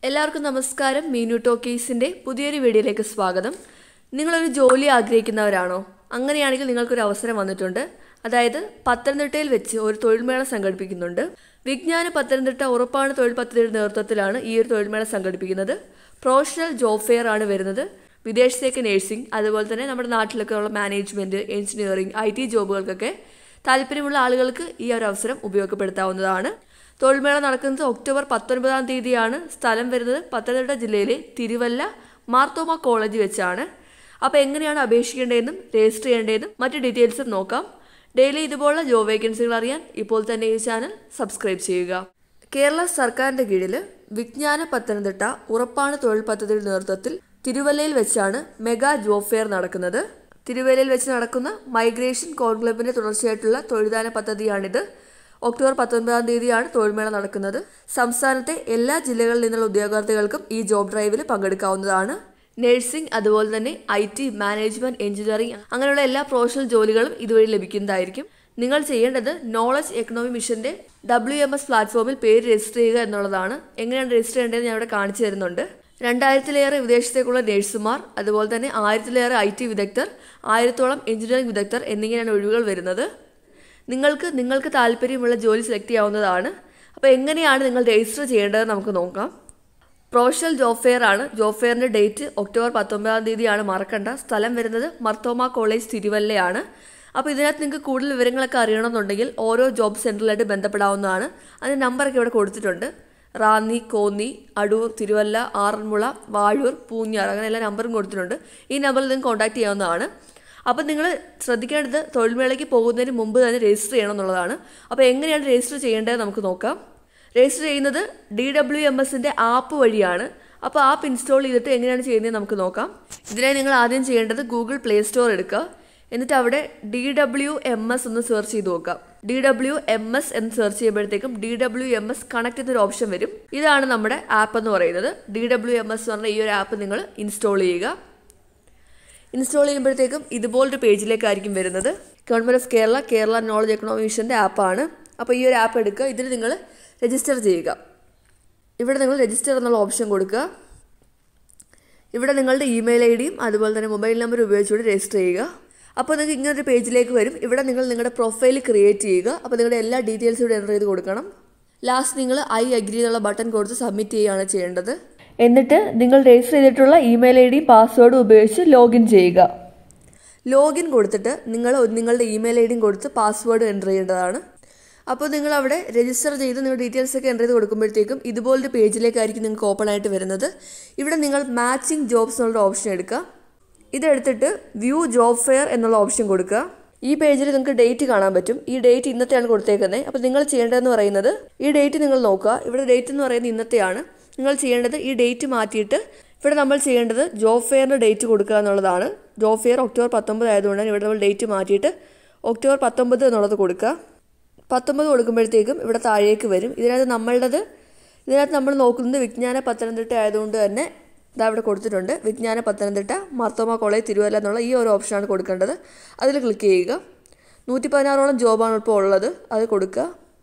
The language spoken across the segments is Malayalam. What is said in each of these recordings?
എല്ലാവർക്കും നമസ്കാരം മീനു ടോക്കീസിൻ്റെ പുതിയൊരു വീഡിയോയിലേക്ക് സ്വാഗതം നിങ്ങളൊരു ജോലി ആഗ്രഹിക്കുന്നവരാണോ അങ്ങനെയാണെങ്കിൽ നിങ്ങൾക്കൊരു അവസരം വന്നിട്ടുണ്ട് അതായത് പത്തനംതിട്ടയിൽ വെച്ച് ഒരു തൊഴിൽമേള സംഘടിപ്പിക്കുന്നുണ്ട് വിജ്ഞാന പത്തനംതിട്ട ഉറപ്പാണ് തൊഴിൽ പദ്ധതിയുടെ നേതൃത്വത്തിലാണ് ഈ ഒരു തൊഴിൽമേള സംഘടിപ്പിക്കുന്നത് പ്രൊഫഷണൽ ജോബ് ഫെയർ ആണ് വരുന്നത് വിദേശത്തേക്ക് നഴ്സിംഗ് അതുപോലെ തന്നെ നമ്മുടെ നാട്ടിലൊക്കെ ഉള്ള മാനേജ്മെൻറ്റ് എഞ്ചിനീയറിംഗ് ഐ ടി ജോബുകൾക്കൊക്കെ താല്പര്യമുള്ള ആളുകൾക്ക് ഈ ഒരു അവസരം ഉപയോഗപ്പെടുത്താവുന്നതാണ് തൊഴിൽമേള നടക്കുന്നത് ഒക്ടോബർ പത്തൊൻപതാം തീയതിയാണ് സ്ഥലം വരുന്നത് പത്തനംതിട്ട ജില്ലയിലെ തിരുവല്ല മാർത്തോമ കോളേജ് വെച്ചാണ് അപ്പോൾ എങ്ങനെയാണ് അപേക്ഷിക്കേണ്ടതെന്നും രജിസ്റ്റർ ചെയ്യേണ്ടതെന്നും മറ്റ് ഡീറ്റെയിൽസും നോക്കാം ഡെയിലി ഇതുപോലുള്ള ജോബ് വേക്കൻസികൾ അറിയാൻ ഇപ്പോൾ തന്നെ ഈ ചാനൽ സബ്സ്ക്രൈബ് ചെയ്യുക കേരള സർക്കാരിന്റെ കീഴിൽ വിജ്ഞാന പത്തനംതിട്ട ഉറപ്പാണ് തൊഴിൽ പദ്ധതിയുടെ നേതൃത്വത്തിൽ തിരുവല്ലയിൽ വെച്ചാണ് മെഗാ ജോബ് ഫെയർ നടക്കുന്നത് തിരുവല്ലയിൽ വെച്ച് നടക്കുന്ന മൈഗ്രേഷൻ കോൺക്ലബിന്റെ തുടർച്ചയായിട്ടുള്ള തൊഴിൽദാന പദ്ധതിയാണിത് ഒക്ടോബർ പത്തൊൻപതാം തീയതിയാണ് തൊഴിൽമേള നടക്കുന്നത് സംസ്ഥാനത്തെ എല്ലാ ജില്ലകളിൽ നിന്നുള്ള ഉദ്യോഗാർത്ഥികൾക്കും ഈ ജോബ് ഡ്രൈവിൽ പങ്കെടുക്കാവുന്നതാണ് നഴ്സിംഗ് അതുപോലെ തന്നെ ഐ ടി മാനേജ്മെന്റ് എഞ്ചിനീയറിംഗ് അങ്ങനെയുള്ള എല്ലാ പ്രൊഫഷണൽ ജോലികളും ഇതുവഴി ലഭിക്കുന്നതായിരിക്കും നിങ്ങൾ ചെയ്യേണ്ടത് നോളജ് എക്കണോമി മിഷന്റെ ഡബ്ല്യു എം എസ് പ്ലാറ്റ്ഫോമിൽ പേര് രജിസ്റ്റർ ചെയ്യുക എന്നുള്ളതാണ് എങ്ങനെയാണ് രജിസ്റ്റർ ചെയ്യേണ്ടതെന്ന് ഞാൻ ഇവിടെ കാണിച്ചു തരുന്നുണ്ട് രണ്ടായിരത്തിലേറെ വിദേശത്തേക്കുള്ള നഴ്സുമാർ അതുപോലെ തന്നെ ആയിരത്തിലേറെ ഐ ടി വിദഗ്ധർ ആയിരത്തോളം എഞ്ചിനീയറിംഗ് വിദഗ്ധർ എന്നിങ്ങനെയാണ് ഒഴിവുകൾ വരുന്നത് നിങ്ങൾക്ക് നിങ്ങൾക്ക് താല്പര്യമുള്ള ജോലി സെലക്ട് ചെയ്യാവുന്നതാണ് അപ്പോൾ എങ്ങനെയാണ് നിങ്ങൾ രജിസ്റ്റർ ചെയ്യേണ്ടത് നമുക്ക് നോക്കാം പ്രൊഫഷണൽ ജോബ് ഫെയർ ആണ് ജോബ് ഫെയറിന്റെ ഡേറ്റ് ഒക്ടോബർ പത്തൊമ്പതാം തീയതിയാണ് മറക്കണ്ട സ്ഥലം വരുന്നത് മർത്തോമ കോളേജ് തിരുവല്ലയാണ് അപ്പോൾ ഇതിനകത്ത് നിങ്ങൾക്ക് കൂടുതൽ വിവരങ്ങളൊക്കെ അറിയണമെന്നുണ്ടെങ്കിൽ ഓരോ ജോബ് സെൻറ്ററിലായിട്ട് ബന്ധപ്പെടാവുന്നതാണ് അതിൻ്റെ നമ്പറൊക്കെ ഇവിടെ കൊടുത്തിട്ടുണ്ട് റാന്നി കോന്നി അടൂർ തിരുവല്ല ആറന്മുള വാഴൂർ പൂഞ്ഞാർ അങ്ങനെ എല്ലാ നമ്പറും കൊടുത്തിട്ടുണ്ട് ഈ നമ്പറിൽ നിങ്ങൾക്ക് കോൺടാക്ട് ചെയ്യാവുന്നതാണ് അപ്പം നിങ്ങൾ ശ്രദ്ധിക്കേണ്ടത് തൊഴിൽമേളയ്ക്ക് പോകുന്നതിന് മുമ്പ് തന്നെ രജിസ്റ്റർ ചെയ്യണം എന്നുള്ളതാണ് അപ്പോൾ എങ്ങനെയാണ് രജിസ്റ്റർ ചെയ്യേണ്ടത് നമുക്ക് നോക്കാം രജിസ്റ്റർ ചെയ്യുന്നത് ഡി ഡബ്ല്യു എം എസിൻ്റെ ആപ്പ് വഴിയാണ് അപ്പോൾ ആപ്പ് ഇൻസ്റ്റാൾ ചെയ്തിട്ട് എങ്ങനെയാണ് ചെയ്യുന്നത് നമുക്ക് നോക്കാം ഇതിനായി നിങ്ങൾ ആദ്യം ചെയ്യേണ്ടത് ഗൂഗിൾ പ്ലേ സ്റ്റോർ എടുക്കുക എന്നിട്ട് അവിടെ ഡി ഡബ്ല്യു എം എസ് ഒന്ന് സെർച്ച് ചെയ്ത് നോക്കാം ഡി ഡബ്ല്യു എം എസ് എന്ന് സെർച്ച് ചെയ്യുമ്പോഴത്തേക്കും D W M S connect എന്നൊരു ഓപ്ഷൻ വരും ഇതാണ് നമ്മുടെ ആപ്പ് എന്ന് പറയുന്നത് ഡി ഡബ്ല്യു എം എസ് എന്ന് പറഞ്ഞ ഈ ഒരു ആപ്പ് നിങ്ങൾ ഇൻസ്റ്റാൾ ചെയ്യുക ഇൻസ്റ്റാൾ ചെയ്യുമ്പോഴത്തേക്കും ഇതുപോലൊരു പേജിലേക്കായിരിക്കും വരുന്നത് government of Kerala Kerala knowledge economy മിഷൻ്റെ ആപ്പാണ് അപ്പോൾ ഈ ഒരു ആപ്പ് എടുക്കുക ഇതിൽ നിങ്ങൾ രജിസ്റ്റർ ചെയ്യുക ഇവിടെ നിങ്ങൾ രജിസ്റ്റർ എന്നുള്ള ഓപ്ഷൻ കൊടുക്കുക ഇവിടെ നിങ്ങളുടെ ഇമെയിൽ ഐ ഡിയും അതുപോലെ തന്നെ മൊബൈൽ നമ്പർ ഉപയോഗിച്ചുകൊണ്ട് രജിസ്റ്റർ ചെയ്യുക അപ്പോൾ നിങ്ങൾക്ക് ഇങ്ങനൊരു പേജിലേക്ക് വരും ഇവിടെ നിങ്ങൾ നിങ്ങളുടെ പ്രൊഫൈൽ ക്രിയേറ്റ് ചെയ്യുക അപ്പോൾ നിങ്ങളുടെ എല്ലാ ഡീറ്റെയിൽസും ഇവിടെ എൻ്റർ ചെയ്ത് കൊടുക്കണം ലാസ്റ്റ് നിങ്ങൾ ഐ അഗ്രി എന്നുള്ള ബട്ടൺ കൊടുത്ത് സബ്മിറ്റ് ചെയ്യുകയാണ് ചെയ്യേണ്ടത് എന്നിട്ട് നിങ്ങൾ രജിസ്റ്റർ ചെയ്തിട്ടുള്ള ഇമെയിൽ ഐ ഡിയും പാസ്വേഡും ഉപയോഗിച്ച് ലോഗിൻ ചെയ്യുക ലോഗിൻ കൊടുത്തിട്ട് നിങ്ങൾ നിങ്ങളുടെ ഇമെയിൽ ഐ ഡിയും കൊടുത്ത് പാസ്വേഡ് എൻ്റർ ചെയ്യേണ്ടതാണ് അപ്പോൾ നിങ്ങൾ അവിടെ രജിസ്റ്റർ ചെയ്ത് നിങ്ങൾ ഡീറ്റെയിൽസ് ഒക്കെ എൻ്റർ ചെയ്ത് കൊടുക്കുമ്പോഴത്തേക്കും ഇതുപോലൊരു പേജിലേക്കായിരിക്കും നിങ്ങൾക്ക് ഓപ്പൺ ആയിട്ട് വരുന്നത് ഇവിടെ നിങ്ങൾ മാച്ചിങ് ജോബ്സ് എന്നുള്ള ഓപ്ഷൻ എടുക്കുക ഇതെടുത്തിട്ട് വ്യൂ ജോബ് ഫെയർ എന്നുള്ള ഓപ്ഷൻ കൊടുക്കുക ഈ പേജിൽ നിങ്ങൾക്ക് ഡേറ്റ് കാണാൻ പറ്റും ഈ ഡേറ്റ് ഇന്നത്തെയാണ് കൊടുത്തേക്കുന്നത് അപ്പോൾ നിങ്ങൾ ചെയ്യേണ്ടതെന്ന് പറയുന്നത് ഈ ഡേറ്റ് നിങ്ങൾ നോക്കുക ഇവിടെ ഡേറ്റ് എന്ന് പറയുന്നത് ഇന്നത്തെയാണ് നിങ്ങൾ ചെയ്യേണ്ടത് ഈ ഡേറ്റ് മാറ്റിയിട്ട് ഇവിടെ നമ്മൾ ചെയ്യേണ്ടത് ജോബ് ഫെയറിൻ്റെ ഡേറ്റ് കൊടുക്കുക എന്നുള്ളതാണ് ജോബ് ഫെയർ ഒക്ടോബർ പത്തൊമ്പത് ആയതുകൊണ്ടാണ് ഇവിടെ നമ്മൾ ഡേറ്റ് മാറ്റിയിട്ട് ഒക്ടോബർ പത്തൊമ്പത് എന്നുള്ളത് കൊടുക്കുക പത്തൊമ്പത് കൊടുക്കുമ്പോഴത്തേക്കും ഇവിടെ താഴേക്ക് വരും ഇതിനകത്ത് നമ്മളുടേത് ഇതിനകത്ത് നമ്മൾ നോക്കുന്നത് വിജ്ഞാന പത്തനംതിട്ട ആയതുകൊണ്ട് തന്നെ ഇതാ ഇവിടെ കൊടുത്തിട്ടുണ്ട് വിജ്ഞാന പത്തനംതിട്ട മാർത്തോമ കോളേജ് തിരുവല്ല എന്നുള്ള ഈ ഒരു ഓപ്ഷനാണ് കൊടുക്കേണ്ടത് അതിൽ ക്ലിക്ക് ചെയ്യുക നൂറ്റി പതിനാറോളം ജോബാണ് ഇപ്പോൾ ഉള്ളത് അത് കൊടുക്കുക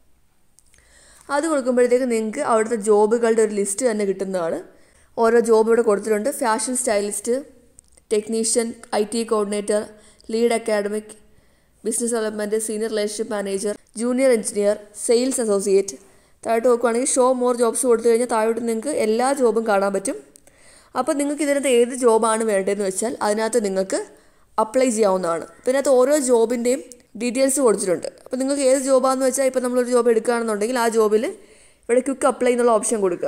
അത് കൊടുക്കുമ്പോഴത്തേക്ക് നിങ്ങൾക്ക് അവിടുത്തെ ജോബുകളുടെ ഒരു ലിസ്റ്റ് തന്നെ കിട്ടുന്നതാണ് ഓരോ ജോബ് ഇവിടെ കൊടുത്തിട്ടുണ്ട് fashion stylist technician I T coordinator lead academic business development senior relationship manager junior engineer sales associate താഴോട്ട് നോക്കുവാണെങ്കിൽ ഷോ മോർ ജോബ്സ് കൊടുത്തു കഴിഞ്ഞാൽ താഴോട്ട് നിങ്ങൾക്ക് എല്ലാ ജോബും കാണാൻ പറ്റും അപ്പോൾ നിങ്ങൾക്ക് ഇതിനകത്ത് ഏത് ജോബാണ് വേണ്ടതെന്ന് വെച്ചാൽ അതിനകത്ത് നിങ്ങൾക്ക് അപ്ലൈ ചെയ്യാവുന്നതാണ് പിന്നെ അതിനകത്ത് ഓരോ ജോബിൻ്റെയും ഡീറ്റെയിൽസ് കൊടുത്തിട്ടുണ്ട് അപ്പോൾ നിങ്ങൾക്ക് ഏത് ജോബാണെന്ന് വെച്ചാൽ ഇപ്പോൾ നമ്മളൊരു ജോബ് എടുക്കുകയാണെന്നുണ്ടെങ്കിൽ ആ ജോബിൽ ഇവിടെ ക്വിക്ക് അപ്ലൈ എന്നുള്ള ഓപ്ഷൻ കൊടുക്കുക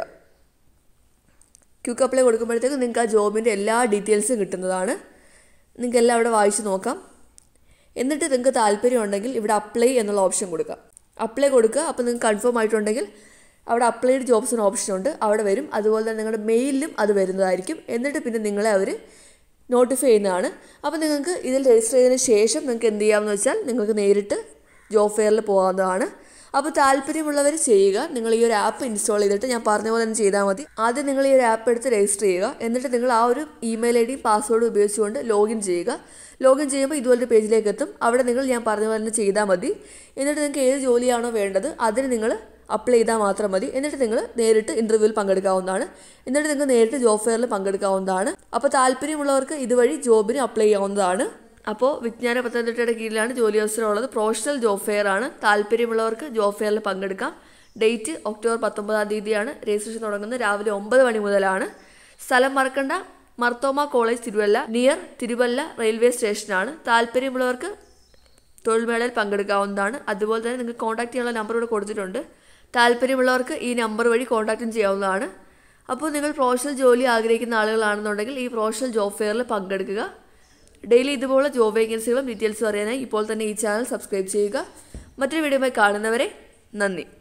ക്വിക്ക് അപ്ലൈ കൊടുക്കുമ്പോഴത്തേക്ക് നിങ്ങൾക്ക് ആ ജോബിൻ്റെ എല്ലാ ഡീറ്റെയിൽസും കിട്ടുന്നതാണ് നിങ്ങൾക്ക് എല്ലാം അവിടെ വായിച്ച് നോക്കാം എന്നിട്ട് നിങ്ങൾക്ക് താല്പര്യം ഉണ്ടെങ്കിൽ ഇവിടെ അപ്ലൈ എന്നുള്ള ഓപ്ഷൻ കൊടുക്കുക അപ്ലൈ കൊടുക്കുക അപ്പോൾ നിങ്ങൾക്ക് കൺഫേം ആയിട്ടുണ്ടെങ്കിൽ അവിടെ അപ്ലൈഡ് ജോബ്സിന് ഓപ്ഷൻ ഉണ്ട് അവിടെ വരും അതുപോലെ തന്നെ നിങ്ങളുടെ മെയിലിലും അത് വരുന്നതായിരിക്കും എന്നിട്ട് പിന്നെ നിങ്ങളെ അവർ നോട്ടിഫൈ ചെയ്യുന്നതാണ് അപ്പോൾ നിങ്ങൾക്ക് ഇതിൽ രജിസ്റ്റർ ചെയ്തതിന് ശേഷം നിങ്ങൾക്ക് എന്ത് ചെയ്യാമെന്ന് വെച്ചാൽ നിങ്ങൾക്ക് നേരിട്ട് ജോബ് ഫെയറിൽ പോകാവുന്നതാണ് അപ്പോൾ താല്പര്യമുള്ളവർ ചെയ്യുക നിങ്ങൾ ഈ ഒരു ആപ്പ് ഇൻസ്റ്റാൾ ചെയ്തിട്ട് ഞാൻ പറഞ്ഞ പോലെ തന്നെ ചെയ്താൽ മതി ആദ്യം നിങ്ങൾ ഈ ഒരു ആപ്പ് എടുത്ത് രജിസ്റ്റർ ചെയ്യുക എന്നിട്ട് നിങ്ങൾ ആ ഒരു ഇമെയിൽ ഐ ഡിയും പാസ്വേഡും ഉപയോഗിച്ചുകൊണ്ട് ലോഗിൻ ചെയ്യുക ലോഗിൻ ചെയ്യുമ്പോൾ ഇതുപോലൊരു പേജിലേക്ക് എത്തും അവിടെ നിങ്ങൾ ഞാൻ പറഞ്ഞ പോലെ തന്നെ ചെയ്താൽ മതി എന്നിട്ട് നിങ്ങൾക്ക് ഏത് ജോലിയാണോ വേണ്ടത് അതിന് നിങ്ങൾ അപ്ലൈ ചെയ്താൽ മാത്രം മതി എന്നിട്ട് നിങ്ങൾ നേരിട്ട് ഇൻ്റർവ്യൂവിൽ പങ്കെടുക്കാവുന്നതാണ് എന്നിട്ട് നിങ്ങൾക്ക് നേരിട്ട് ജോബ് ഫെയറിൽ പങ്കെടുക്കാവുന്നതാണ് അപ്പോൾ താല്പര്യമുള്ളവർക്ക് ഇതുവഴി ജോബിന് അപ്ലൈ ചെയ്യാവുന്നതാണ് അപ്പോൾ വിജ്ഞാന പത്തനംതിട്ടയുടെ കീഴിലാണ് ജോലി അവസരം ഉള്ളത് പ്രൊഫഷണൽ ജോബ് ഫെയർ ആണ് താല്പര്യമുള്ളവർക്ക് ജോബ് ഫെയറിൽ പങ്കെടുക്കാം ഡേറ്റ് ഒക്ടോബർ പത്തൊമ്പതാം തീയതിയാണ് രജിസ്ട്രേഷൻ തുടങ്ങുന്നത് രാവിലെ ഒമ്പത് മണി മുതലാണ് സ്ഥലം മറക്കണ്ട Marthoma college Thiruvalla near Thiruvalla railway സ്റ്റേഷനാണ് താല്പര്യമുള്ളവർക്ക് തൊഴിൽമേളയിൽ പങ്കെടുക്കാവുന്നതാണ് അതുപോലെ തന്നെ നിങ്ങൾക്ക് കോൺടാക്ട് ചെയ്യാനുള്ള നമ്പർ ഇവിടെ കൊടുത്തിട്ടുണ്ട് താല്പര്യമുള്ളവർക്ക് ഈ നമ്പർ വഴി കോൺടാക്റ്റും ചെയ്യാവുന്നതാണ് അപ്പോൾ നിങ്ങൾ പ്രൊഫഷണൽ ജോലി ആഗ്രഹിക്കുന്ന ആളുകളാണെന്നുണ്ടെങ്കിൽ ഈ പ്രൊഫഷണൽ ജോബ് ഫെയറിൽ പങ്കെടുക്കുക ഡെയിലി ഇതുപോലെ ജോബ് വേക്കൻസികളും ഡീറ്റെയിൽസും അറിയാനായി ഇപ്പോൾ തന്നെ ഈ ചാനൽ സബ്സ്ക്രൈബ് ചെയ്യുക മറ്റൊരു വീഡിയോയുമായി കാണുന്നവരെ നന്ദി